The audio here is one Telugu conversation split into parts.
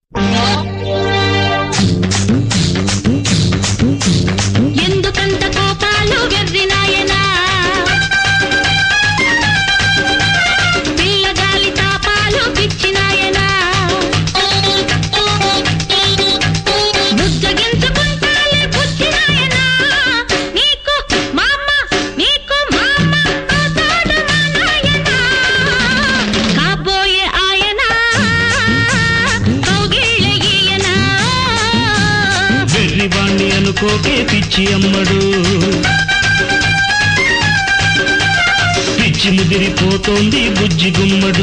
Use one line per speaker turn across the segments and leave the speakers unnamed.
ఎందుకంత కోపాలు వెర్రినాయనా పిల్లగాలి తాపాలు పిచ్చినాయనా బుజ్జగించుకుంటాలే బుచ్చినాయనా నీకు మామ నీకు మామ అవుతాడు మా నాయనా కాబోయే ఆయనా కౌగిళ్ళ ఈయనా
వెర్రివాణ్ణి అనుకోకే పిచ్చి అమ్మడు పిచ్చి ముదిరిపోతోంది బుజ్జి గుమ్మడు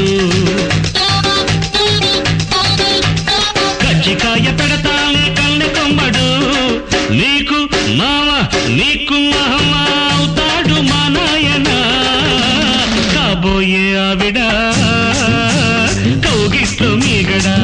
కజ్జికాయ పెడతానే కన్నె కొమ్మడు నీకు మామ నీకు మామ అవుతాడు మా నాయన కాబోయే ఆవిడ కౌగిట్లో మీగడా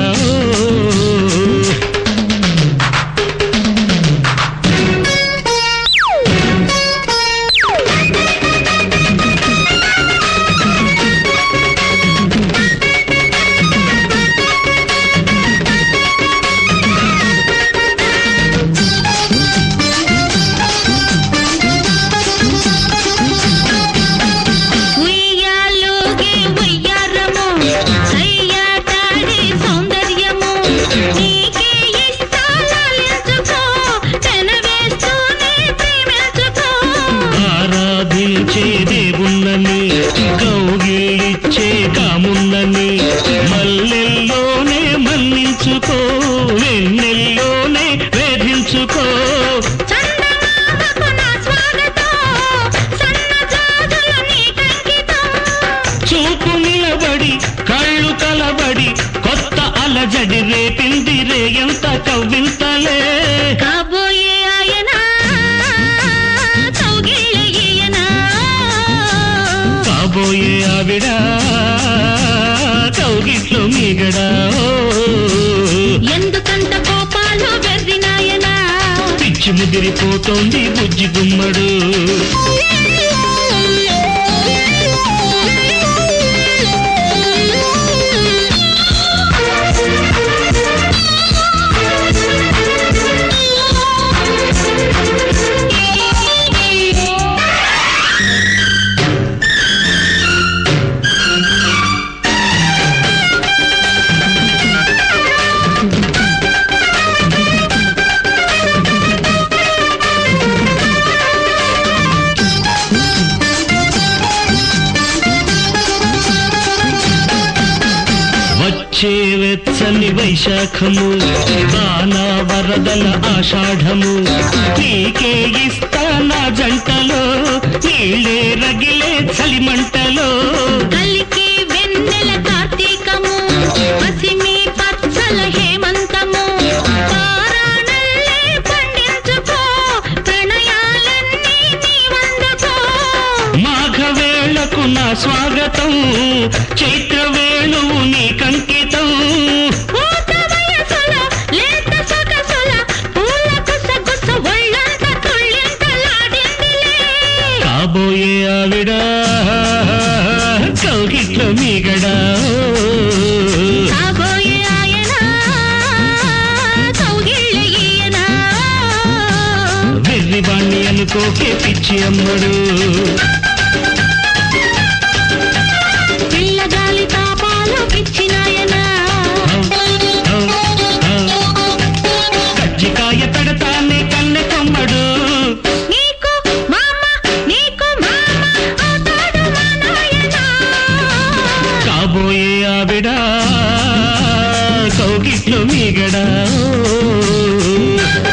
ఉయ్యాలోగే ఉయ్యారము సయ్యాటాడే సౌందర్యము నీకే ఇస్తాలెంచుకో పెనవేస్తూనే ప్రేమించుకో
ఆరాధించే దేవుణ్ణని కౌగిలిచ్చే కామున్నని మల్లెల్లోనే మన్నించుకో వెన్నెల్లోనే వేధించుకో
చందమామకు నా స్వాగతం సన్నజాజులు నీకంకితం
చూపు నిలబడి కళ్ళు కలబడి కొత్త అలజడి రేపింది రే ఎంత కవ్వింతలే
కాబోయే ఆయన కౌగిళ్ళ ఈయన
కాబోయే ఆవిడ కౌగిట్లో మీగడా
ఎందుకంత కోపాలు వెర్రినాయనా
పిచ్చి ముదిరిపోతోంది బుజ్జి గుమ్మడు వచ్చే వెచ్చని వైశాఖము బానా వరదల ఆషాఢము నీకే ఇస్తా నా జంటలో నీళ్ళే రగిలే చలిమంటలో
కలికి వెన్నెల కార్తీకము పసిమి పచ్చల హేమంతము పారాణల్లే పండించుకో ప్రణయాలన్నీ నీవందుకో
మాఘవేళకు నా స్వాగతం చైత్రవేణువు నీ కంకితం
పూత వయసుల లేత సొగసుల పూల గుసగుస ఒళ్ళంత తుళ్ళింతలాడిందిలే
కాబోయే ఆవిడ కౌగిట్లో మీగడా
కాబోయే ఆయన కౌగిళ్ళ ఈయన
వెర్రివాణ్ణి అనుకోకే పిచ్చి అమ్మడు
పిల్లగాలి తాపాలు పిచ్చినాయన
కజ్జికాయ పెడతానే కన్నె కొమ్మడు
నీకు మామ నీకు మామ అవుతాడు మా నాయన
కాబోయే ఆవిడ కౌగిట్లో మీగడా